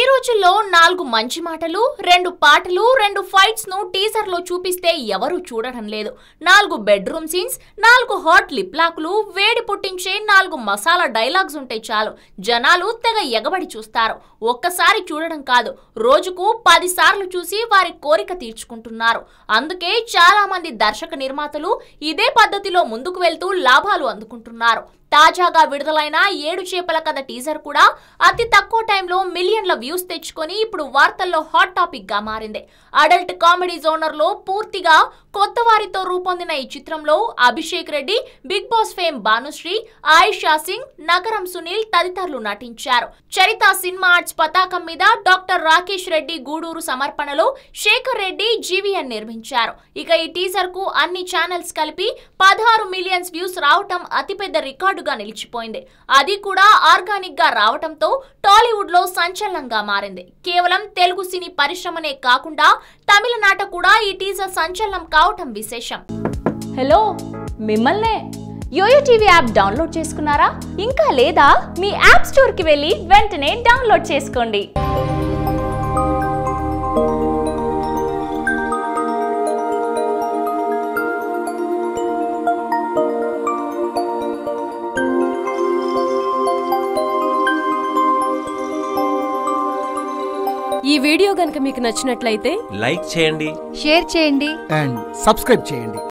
ఈ రోజుల్లో నాలుగు మంచి మాటలు రెండు పాటలు రెండు ఫైట్స్ ను టీజర్ లో చూపిస్తే ఎవరూ చూడడం లేదు నాలుగు బెడ్రూమ్ సీన్స్ నాలుగు హాట్ లిప్ లాక్లు వేడి పుట్టించే నాలుగు మసాలా డైలాగ్స్ ఉంటే చాలు జనాలు తెగ ఎగబడి చూస్తారు ఒక్కసారి చూడడం కాదు రోజుకు పది సార్లు చూసి వారి కోరిక తీర్చుకుంటున్నారు అందుకే చాలా మంది దర్శక నిర్మాతలు ఇదే పద్ధతిలో ముందుకు వెళ్తూ లాభాలు అందుకుంటున్నారు తాజాగా విడుదలైన ఏడు చేపల కథ టీజర్ కూడా అతి తక్కువ టైంలో మిలియన్ల వ్యూస్ తెచ్చుకొని ఇప్పుడు వార్తల్లో హాట్ టాపిక్ గా మారింది అడల్ట్ కామెడీ జోనర్ లో పూర్తిగా కొత్త వారితో రూపొందిన ఈ చిత్రంలో Abhishek Reddy Big Boss fame Bhanusri Ayesha Singh Nagaram Sunil తదితరులు నటించారు చరిత సినిమా ఆర్ట్స్ పతాకం మీద డాక్టర్ రాకేష్ రెడ్డి గూడూరు సమర్పణలో శేఖర్ రెడ్డి జీవీఎన్ నిర్మించారు ఇక ఈ టీజర్ కు అన్ని ఛానల్స్ కలిపి పదహారు మిలియన్స్ వ్యూస్ రావటం అతిపెద్ద రికార్డుగా నిలిచిపోయింది అది కూడా ఆర్గానిక్ గా రావటంతో టాలీవుడ్ లో సంచలనంగా మారింది కేవలం తెలుగు సినీ పరిశ్రమనే కాకుండా తమిళనాట కూడా ఈ టీజర్ సంచలనం కావటం విశేషం హలో మిమ్మల్నే యోయో టీవీ యాప్ డౌన్లోడ్ చేసుకున్నారా ఇంకా లేదా మీ యాప్ స్టోర్కి వెళ్ళి వెంటనే డౌన్లోడ్ చేసుకోండి ఈ వీడియో గనుక మీకు నచ్చినట్లయితే లైక్ చేయండి షేర్ చేయండి అండ్ సబ్స్క్రైబ్ చేయండి